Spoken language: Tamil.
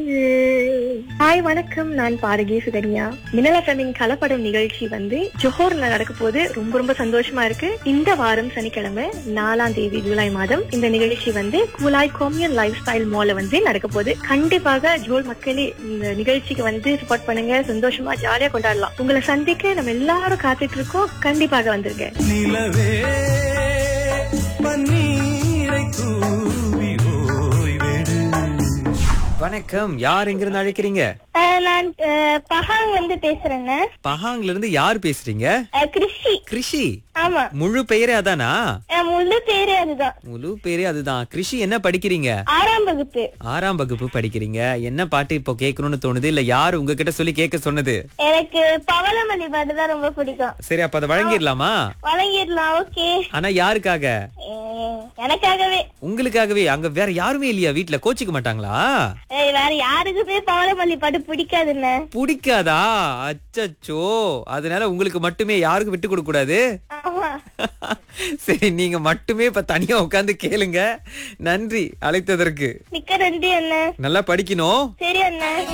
ஹாய் வணக்கம் நான் பாரகி சுகன்யா மின்னல ஃபெமின் கலப்படம் நிகழ்ச்சி வந்து ஜோஹர்ல நடக்க போது ரொம்ப ரொம்ப சந்தோஷமா இருக்கு இந்த வாரம் சனிக்கிழமை நாலாம் தேதி ஜூலை மாதம் இந்த நிகழ்ச்சி வந்து கூலாய் கோமியன் லைஃப் ஸ்டைல் மால்ல வந்து நடக்க போகுது கண்டிப்பாக ஜோல் மக்களே இந்த நிகழ்ச்சிக்கு வந்து சப்போர்ட் பண்ணுங்க சந்தோஷமா ஜாலியா கொண்டாடலாம் உங்களை சந்திக்க நம்ம எல்லாரும் காத்துட்டு இருக்கோம் கண்டிப்பாக வந்துருங்க நிலவே பன்னீரை தூவி ஓய்வெடு வணக்கம் யார் எங்கிருந்து அழைக்கிறீங்க நான் பஹாங் வந்து பேசுறேங்க பஹாங்ல இருந்து யார் பேசுறீங்க கிருஷி கிருஷி ஆமா முழு பெயரே அதானா முழு பேரு அதுதான் முழு பேரே அதுதான் கிருஷி என்ன படிக்கிறீங்க ஆறாம் வகுப்பு ஆறாம் வகுப்பு படிக்கிறீங்க என்ன பாட்டு இப்போ கேட்கணும்னு தோணுது இல்ல யார் உங்ககிட்ட சொல்லி கேட்க சொன்னது எனக்கு பவளமல்லி பாட்டு தான் ரொம்ப பிடிக்கும் சரி அப்ப அதை வழங்கிடலாமா வழங்கிடலாம் ஓகே ஆனா யாருக்காக எனக்காகவே உங்களுக்காகவே அங்க வேற யாருமே இல்லையா வீட்ல கோச்சிக்க மாட்டாங்களா ஏய், வேற யாருக்குமே பவளமல்லி பாட்டு பிடிக்காதுன்னு பிடிக்காதா அச்சச்சோ அதனால உங்களுக்கு மட்டுமே யாருக்கும் விட்டு கொடுக்க கூடாது ஆமா சரி நீங்க மட்டுமே இப்ப தனியா உட்கார்ந்து கேளுங்க நன்றி அழைத்ததற்கு மிக்க நன்றி அண்ணன் நல்லா படிக்கணும் சரி அண்ணன்